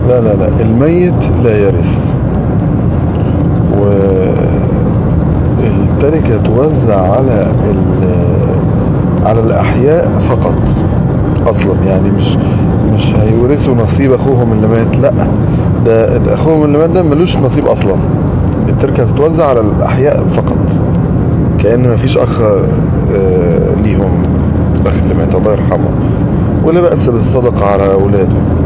لا لا لا الميت لا يرث والتركة توزع على على الأحياء فقط أصلا يعني مش مش هيورثوا نصيب أخوهم اللي مات لا ده, ده أخوهم اللي مات ده ملوش نصيب أصلا التركة تتوزع على الأحياء فقط كأن مفيش أخ آه، ليهم الأخ اللي مات الله يرحمه ولا بأس بالصدقة على أولاده